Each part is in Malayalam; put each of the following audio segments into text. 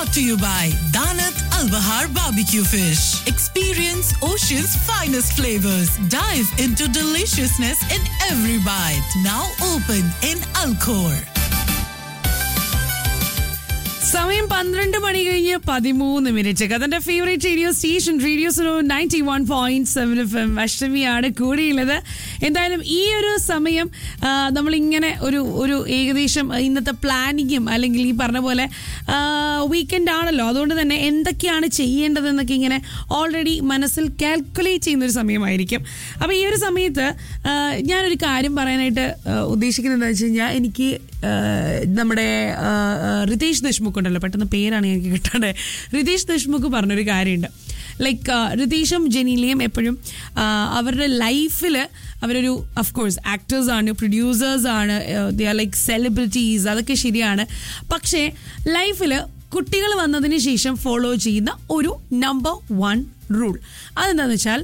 brought to you by Danat Al Bahar Barbecue Fish. Experience Ocean's finest flavors. Dive into deliciousness in every bite. Now open in Alcor. സമയം പന്ത്രണ്ട് മണി കഴിഞ്ഞ് പതിമൂന്ന് മിനിറ്റ് കഥന്റെ favourite radio station radio Suno ninety one point seven F M അഷ്ടമിയാണ് കൂടിയുള്ളത് എന്തായാലും ഈ ഒരു സമയം ആ, നമ്മളിങ്ങനെ ഒരു ഒരു ഏകദേശം ഇന്നത്തെ പ്ലാനിങ്ങും അല്ലെങ്കിൽ ഈ പറഞ്ഞ പോലെ വീക്കെൻഡ് ആണല്ലോ അതുകൊണ്ട് തന്നെ എന്തൊക്കെയാണ് ചെയ്യേണ്ടതെന്നൊക്കെ ഇങ്ങനെ ഓൾറെഡി മനസ്സിൽ കാൽക്കുലേറ്റ് ചെയ്യുന്ന ഒരു സമയമായിരിക്കും അപ്പോൾ ഈ ഒരു സമയത്ത് ആ, ഞാനൊരു കാര്യം പറയാനായിട്ട് ആ, ഉദ്ദേശിക്കുന്നത് എന്താ വെച്ച് കഴിഞ്ഞാൽ എനിക്ക് ആ, നമ്മുടെ ആ, ആ, റിതേഷ് ദേശ്മുഖ് ഉണ്ടല്ലോ പെട്ടെന്ന് പേരാണ് എനിക്ക് കിട്ടാണ്ട് റിതേഷ് ദേശ്മുഖ് പറഞ്ഞൊരു കാര്യമുണ്ട് ലൈക്ക് റിതീഷും ജനീലിയും എപ്പോഴും ആ, അവരുടെ ലൈഫിൽ അവരൊരു അഫ്കോഴ്സ് ആക്ടേഴ്സ് ആണ് പ്രൊഡ്യൂസേഴ്സ് ആണ് ദേ ആർ ലൈക്ക് സെലിബ്രിറ്റീസ് അതൊക്കെ ശരിയാണ് പക്ഷേ ലൈഫിൽ കുട്ടികൾ വന്നതിന് ശേഷം ഫോളോ ചെയ്യുന്ന ഒരു നമ്പർ വൺ റൂൾ അതെന്താണെന്ന് വെച്ചാൽ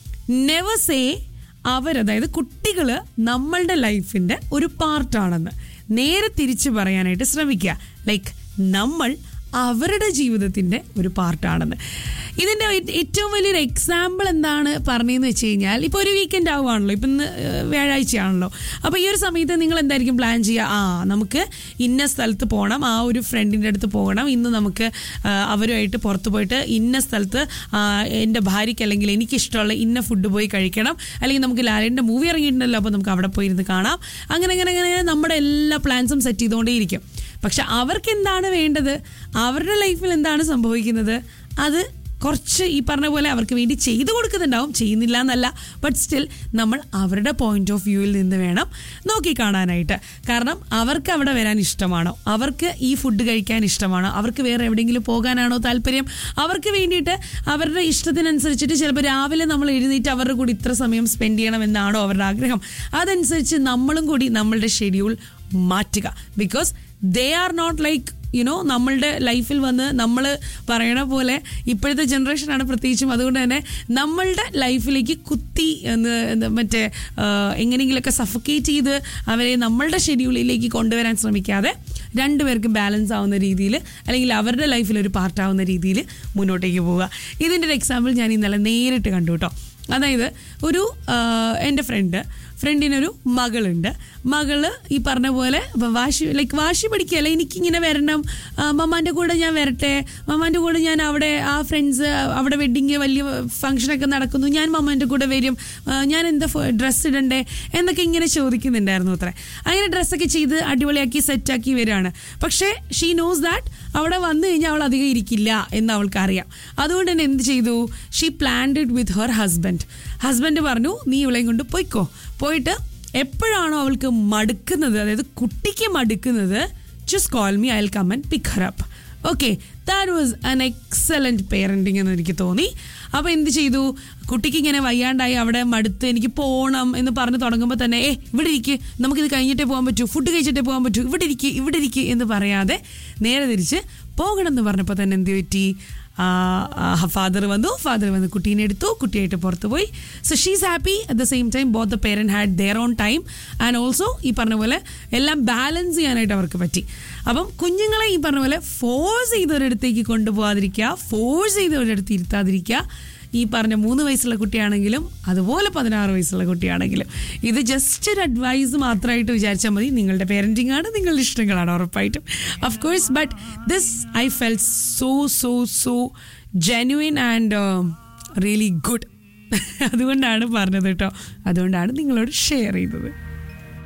നെവർ സേ അവർ അതായത് കുട്ടികൾ നമ്മളുടെ ലൈഫിൻ്റെ ഒരു പാർട്ടാണെന്ന് നേരെ തിരിച്ചു പറയാനായിട്ട് ശ്രമിക്കുക ലൈക്ക് നമ്മൾ അവരുടെ ജീവിതത്തിൻ്റെ ഒരു പാർട്ടാണെന്ന് ഇതിൻ്റെ ഏ- ഏറ്റവും വലിയൊരു എക്സാമ്പിൾ എന്താണ് പറഞ്ഞതെന്ന് വെച്ച് കഴിഞ്ഞാൽ ഇപ്പോൾ ഒരു വീക്കെൻഡ് ആവുകയാണല്ലോ ഇപ്പം ഇന്ന് ഏഹ്, വ്യാഴാഴ്ചയാണല്ലോ അപ്പോൾ ഈ ഒരു സമയത്ത് നിങ്ങൾ എന്തായിരിക്കും പ്ലാൻ ചെയ്യുക ആ നമുക്ക് ഇന്ന സ്ഥലത്ത് പോകണം ആ ഒരു ഫ്രണ്ടിൻ്റെ അടുത്ത് പോകണം ഇന്ന് നമുക്ക് ആ, അവരുമായിട്ട് പുറത്ത് പോയിട്ട് ഇന്ന സ്ഥലത്ത് ആ, എൻ്റെ ഭാര്യയ്ക്ക് അല്ലെങ്കിൽ എനിക്ക് ഇഷ്ടമുള്ള ഇന്ന ഫുഡ് പോയി കഴിക്കണം അല്ലെങ്കിൽ നമുക്ക് ലാലേൻ്റെ മൂവി ഇറങ്ങിയിട്ടുണ്ടല്ലോ അപ്പോൾ നമുക്ക് അവിടെ പോയി ഇരുന്ന് കാണാം അങ്ങനെ അങ്ങനെ അങ്ങനെ നമ്മുടെ എല്ലാ പ്ലാൻസും സെറ്റ് ചെയ്തുകൊണ്ടേയിരിക്കും പക്ഷെ അവർക്ക് എന്താണ് വേണ്ടത് അവരുടെ ലൈഫിൽ എന്താണ് സംഭവിക്കുന്നത് അത് കുറച്ച് ഈ പറഞ്ഞ പോലെ അവർക്ക് വേണ്ടി ചെയ്തു കൊടുക്കുന്നുണ്ടാവും ചെയ്യുന്നില്ല എന്നല്ല ബട്ട് സ്റ്റിൽ നമ്മൾ അവരുടെ പോയിന്റ് ഓഫ് വ്യൂവിൽ നിന്ന് വേണം നോക്കി കാണാനായിട്ട് കാരണം അവർക്ക് അവിടെ വരാൻ ഇഷ്ടമാണോ അവർക്ക് ഈ ഫുഡ് കഴിക്കാൻ ഇഷ്ടമാണോ അവർക്ക് വേറെ എവിടെയെങ്കിലും പോകാനാണോ താല്പര്യം അവർക്ക് വേണ്ടിയിട്ട് അവരുടെ ഇഷ്ടത്തിനനുസരിച്ചിട്ട് ചിലപ്പോൾ രാവിലെ നമ്മൾ എഴുന്നേറ്റ് അവരുടെ കൂടി ഇത്ര സമയം സ്പെൻഡ് ചെയ്യണമെന്നാണോ അവരുടെ ആഗ്രഹം അതനുസരിച്ച് നമ്മളും കൂടി നമ്മളുടെ ഷെഡ്യൂൾ മാറ്റുക because they are not like you know നമ്മളുടെ ലൈഫിൽ വന്ന് നമ്മൾ പറയണ പോലെ ഇപ്പോഴത്തെ ജനറേഷനാണ് പ്രത്യേകിച്ചും അതുകൊണ്ട് തന്നെ നമ്മളുടെ ലൈഫിലേക്ക് കുത്തി എന്ന് എന്താ മറ്റേ ആ, എങ്ങനെയെങ്കിലുമൊക്കെ സഫക്കേറ്റ് ചെയ്ത് അവരെ നമ്മളുടെ ഷെഡ്യൂളിലേക്ക് കൊണ്ടുവരാൻ ശ്രമിക്കാതെ രണ്ടുപേർക്കും ബാലൻസ് ആവുന്ന രീതിയിൽ അല്ലെങ്കിൽ അവരുടെ ലൈഫിൽ ഒരു പാർട്ടാവുന്ന രീതിയിൽ മുന്നോട്ടേക്ക് പോവുക ഇതിൻ്റെ ഒരു എക്സാമ്പിൾ ഞാൻ ഇന്നലെ നേരിട്ട് കണ്ടു കേട്ടോ അതായത് ഒരു ആ, എൻ്റെ ഫ്രണ്ട് ഫ്രണ്ടിനൊരു മകളുണ്ട് മകള് ഈ പറഞ്ഞ പോലെ ഇപ്പം വാശി ലൈക്ക് വാശി പിടിക്കുകയല്ല എനിക്കിങ്ങനെ വരണം ആ, മമ്മാൻ്റെ കൂടെ ഞാൻ വരട്ടെ മമ്മാൻ്റെ കൂടെ ഞാൻ അവിടെ ആ ഫ്രണ്ട്സ് അവിടെ വെഡിങ് വലിയ ഫംഗ്ഷനൊക്കെ നടക്കുന്നു ഞാൻ മമ്മാൻ്റെ കൂടെ വരും ആ, ഞാൻ എന്താ ഡ്രസ്സ് ഇടണ്ടേ എന്നൊക്കെ ഇങ്ങനെ ചോദിക്കുന്നുണ്ടായിരുന്നു അത്രേ അങ്ങനെ ഡ്രസ്സൊക്കെ ചെയ്ത് അടിപൊളിയാക്കി സെറ്റാക്കി വരികയാണ് പക്ഷേ ഷീ നോസ് ദാറ്റ് അവിടെ വന്നു കഴിഞ്ഞാൽ അവൾ അധികം ഇരിക്കില്ല എന്ന് അവൾക്ക് അറിയാം അതുകൊണ്ട് തന്നെ എന്ത് ചെയ്തു she planned it with her husband husband പറഞ്ഞു നീ ഇവളെയും കൊണ്ട് പോയിക്കോ പോയിട്ട് എപ്പോഴാണോ അവൾക്ക് മടുക്കുന്നത് അതായത് കുട്ടിക്ക് മടുക്കുന്നത് just call me I will come and pick her up okay that was an excellent parenting എന്ന് എനിക്ക് തോന്നി അപ്പോൾ എന്ത് ചെയ്തു കുട്ടിക്ക് ഇങ്ങനെ വയ്യാണ്ടായി അവിടെ മടുത്ത് എനിക്ക് പോകണം എന്ന് പറഞ്ഞ് തുടങ്ങുമ്പോൾ തന്നെ ഏ ഇവിടെ ഇരിക്ക് നമുക്കിത് കഴിഞ്ഞിട്ടേ പോകാൻ പറ്റൂ ഫുഡ് കഴിച്ചിട്ടേ പോകാൻ പറ്റൂ ഇവിടെ ഇരിക്ക് ഇവിടെ ഇരിക്ക് എന്ന് പറയാതെ നേരെ തിരിച്ച് പോകണം എന്ന് പറഞ്ഞപ്പോൾ തന്നെ എന്ത് പറ്റി ഫാദർ വന്നു ഫാദർ വന്ന് കുട്ടീനെ എടുത്തു കുട്ടിയായിട്ട് പുറത്ത് പോയി so she's happy at the same time both the parent had their own time and also ഈ പറഞ്ഞ പോലെ എല്ലാം ബാലൻസ് ചെയ്യാനായിട്ട് അവർക്ക് പറ്റി അപ്പം കുഞ്ഞുങ്ങളെ ഈ പറഞ്ഞ പോലെ ഫോഴ്സ് ചെയ്തൊരിടത്തേക്ക് കൊണ്ടുപോകാതിരിക്കുക ഫോഴ്സ് ചെയ്തൊരിടത്ത് ഇരുത്താതിരിക്കുക ഈ പറഞ്ഞ മൂന്ന് വയസ്സുള്ള കുട്ടിയാണെങ്കിലും അതുപോലെ പതിനാറ് വയസ്സുള്ള കുട്ടിയാണെങ്കിലും ഇത് ജസ്റ്റ് ഒരു അഡ്വൈസ് മാത്രമായിട്ട് വിചാരിച്ചാൽ മതി നിങ്ങളുടെ പേരൻറ്റിംഗ് ആണ് നിങ്ങളുടെ ഇഷ്ടങ്ങളാണ് ഉറപ്പായിട്ടും of course but this I fell so so so genuine and really good അതുകൊണ്ടാണ് പറഞ്ഞത് കേട്ടോ അതുകൊണ്ടാണ് നിങ്ങളോട് ഷെയർ ചെയ്തത്